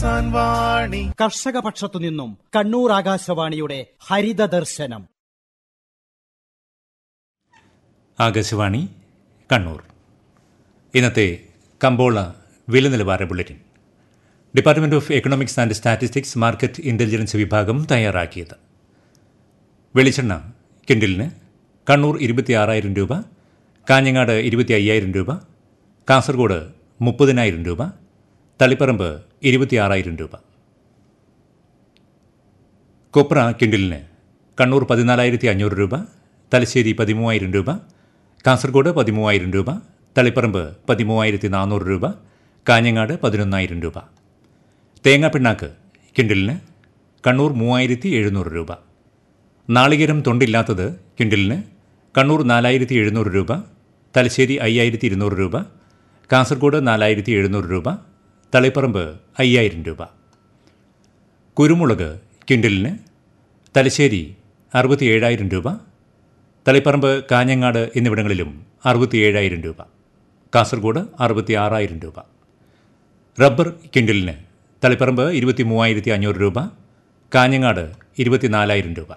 കിസാൻ വാണി കർഷക പക്ഷത്തു നിന്നും കണ്ണൂർ ആകാശവാണിയുടെ ഹരിത ദർശനം ആകാശവാണി കണ്ണൂർ ഇന്നത്തെ കമ്പോള വില നിലവാര bulletin department of economics and statistics market intelligence വിഭാഗം തയ്യാറാക്കിയത് വെളിച്ചെണ്ണ കിൻഡിലിന് കണ്ണൂർ ഇരുപത്തിയാറായിരം രൂപ കാഞ്ഞങ്ങാട് ഇരുപത്തി അയ്യായിരം രൂപ കാസർഗോഡ് മുപ്പതിനായിരം രൂപ തളിപ്പറമ്പ് ഇരുപത്തിയാറായിരം രൂപ കൊപ്ര കിൻഡിലിന് കണ്ണൂർ പതിനാലായിരത്തി അഞ്ഞൂറ് രൂപ തലശ്ശേരി പതിമൂവായിരം രൂപ കാസർഗോഡ് പതിമൂവായിരം രൂപ തളിപ്പറമ്പ് പതിമൂവായിരത്തി നാനൂറ് രൂപ കാഞ്ഞങ്ങാട് പതിനൊന്നായിരം രൂപ തേങ്ങാപ്പിണ്ണാക്ക് കിൻഡിലിന് കണ്ണൂർ മൂവായിരത്തി എഴുന്നൂറ് രൂപ നാളികേരം തൊണ്ടില്ലാത്തത് കിൻഡിലിന് കണ്ണൂർ നാലായിരത്തി എഴുന്നൂറ് രൂപ തലശ്ശേരി അയ്യായിരത്തി ഇരുന്നൂറ് രൂപ കാസർഗോഡ് നാലായിരത്തി എഴുന്നൂറ് രൂപ തളിപ്പറമ്പ് അയ്യായിരം രൂപ കുരുമുളക് കിൻഡിലിന് തലശ്ശേരി അറുപത്തി ഏഴായിരം രൂപ തളിപ്പറമ്പ് കാഞ്ഞങ്ങാട് എന്നിവിടങ്ങളിലും അറുപത്തി ഏഴായിരം രൂപ കാസർഗോഡ് അറുപത്തി ആറായിരം രൂപ റബ്ബർ കിൻഡിലിന് തളിപ്പറമ്പ് ഇരുപത്തി മൂവായിരത്തി അഞ്ഞൂറ് രൂപ കാഞ്ഞങ്ങാട് ഇരുപത്തിനാലായിരം രൂപ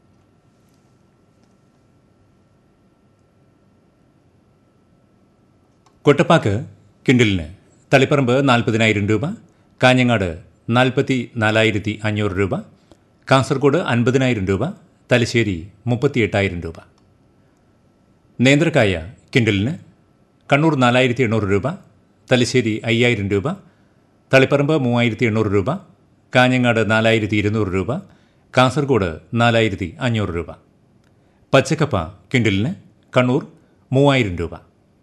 കൊട്ടപ്പാക്ക് കിൻഡിലിന് തളിപ്പറമ്പ് നാൽപ്പതിനായിരം രൂപ കാഞ്ഞങ്ങാട് നാൽപ്പത്തി നാലായിരത്തി അഞ്ഞൂറ് രൂപ കാസർഗോഡ് അൻപതിനായിരം രൂപ തലശ്ശേരി മുപ്പത്തിയെട്ടായിരം രൂപ നേന്ത്രക്കായ കിൻഡലിന് കണ്ണൂർ നാലായിരത്തി എണ്ണൂറ് രൂപ തലശ്ശേരി അയ്യായിരം രൂപ തളിപ്പറമ്പ് മൂവായിരത്തി എണ്ണൂറ് രൂപ കാഞ്ഞങ്ങാട് നാലായിരത്തി ഇരുന്നൂറ് രൂപ കാസർഗോഡ് നാലായിരത്തി അഞ്ഞൂറ് രൂപ പച്ചക്കപ്പ കിൻഡലിന് കണ്ണൂർ മൂവായിരം രൂപ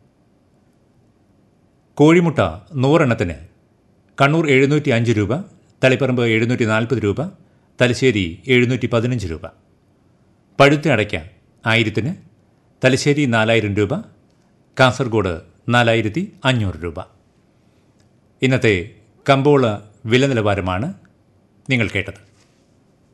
കോഴിമുട്ട നൂറെണ്ണത്തിന് കണ്ണൂർ എഴുന്നൂറ്റി അഞ്ച് രൂപ തളിപ്പറമ്പ് എഴുന്നൂറ്റി നാൽപ്പത് രൂപ തലശ്ശേരി എഴുന്നൂറ്റി പതിനഞ്ച് രൂപ പഴുത്ത അടയ്ക്ക ആയിരത്തിന് തലശ്ശേരി നാലായിരം രൂപ കാസർഗോഡ് നാലായിരത്തി അഞ്ഞൂറ് രൂപ ഇന്നത്തെ കമ്പോള വില നിലവാരമാണ് നിങ്ങൾ കേട്ടത്